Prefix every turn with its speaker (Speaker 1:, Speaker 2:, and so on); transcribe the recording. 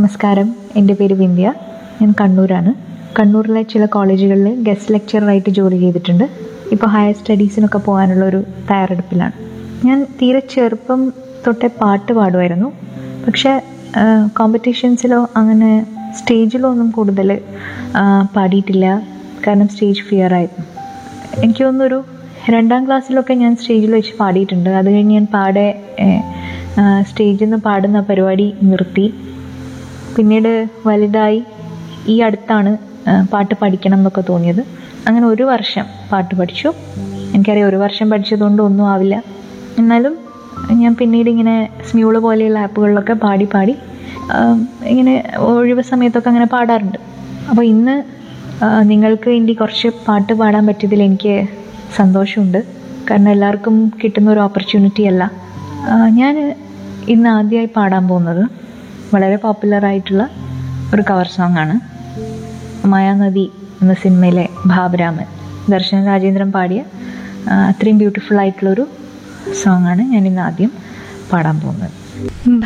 Speaker 1: നമസ്കാരം എൻ്റെ പേര് വിന്ധ്യ ഞാൻ കണ്ണൂരാണ് കണ്ണൂരിലെ ചില കോളേജുകളിൽ ഗസ്റ്റ് ലെക്ചറായിട്ട് ജോലി ചെയ്തിട്ടുണ്ട് ഇപ്പോൾ ഹയർ സ്റ്റഡീസിനൊക്കെ പോകാനുള്ള ഒരു തയ്യാറെടുപ്പിലാണ് ഞാൻ തീരെ ചെറുപ്പം തൊട്ടേ പാട്ട് പാടുമായിരുന്നു പക്ഷേ കോമ്പറ്റീഷൻസിലോ അങ്ങനെ സ്റ്റേജിലോ ഒന്നും കൂടുതൽ ആ, പാടിയിട്ടില്ല കാരണം സ്റ്റേജ് ഫിയർ ആയിരുന്നു എനിക്ക് തോന്നുന്നൊരു രണ്ടാം ക്ലാസ്സിലൊക്കെ ഞാൻ സ്റ്റേജിൽ വെച്ച് പാടിയിട്ടുണ്ട് അത് കഴിഞ്ഞ് ഞാൻ പാടെ സ്റ്റേജിൽ നിന്ന് പാടുന്ന പരിപാടി നിർത്തി പിന്നീട് വലുതായി ഈ അടുത്താണ് ആ, പാട്ട് പഠിക്കണം എന്നൊക്കെ തോന്നിയത് അങ്ങനെ ഒരു വർഷം പാട്ട് പഠിച്ചു എനിക്കറിയാം ഒരു വർഷം പഠിച്ചതുകൊണ്ട് ഒന്നും ആവില്ല എന്നാലും ഞാൻ പിന്നീട് ഇങ്ങനെ സ്മ്യൂള് പോലെയുള്ള ആപ്പുകളിലൊക്കെ പാടി പാടി ആ, ഇങ്ങനെ ഒഴിവ് സമയത്തൊക്കെ അങ്ങനെ പാടാറുണ്ട് അപ്പോൾ ഇന്ന് ആ, നിങ്ങൾക്ക് വേണ്ടി കുറച്ച് പാട്ട് പാടാൻ പറ്റിയതിൽ എനിക്ക് സന്തോഷമുണ്ട് കാരണം എല്ലാവർക്കും കിട്ടുന്ന ഒരു ഓപ്പർച്യൂണിറ്റി അല്ല ഞാൻ ഇന്ന് ആദ്യമായി പാടാൻ പോകുന്നത് വളരെ പോപ്പുലർ ആയിട്ടുള്ള ഒരു കവർ സോങ് ആണ് മായാനദി എന്ന സിനിമയിലെ ഭാവരാമൻ ദർശന രാജേന്ദ്രൻ പാടിയ ആ, അത്രയും ബ്യൂട്ടിഫുൾ ആയിട്ടുള്ളൊരു സോങ് ആണ് ഞാൻ ഇന്ന് ആദ്യം പാടാൻ പോകുന്നത്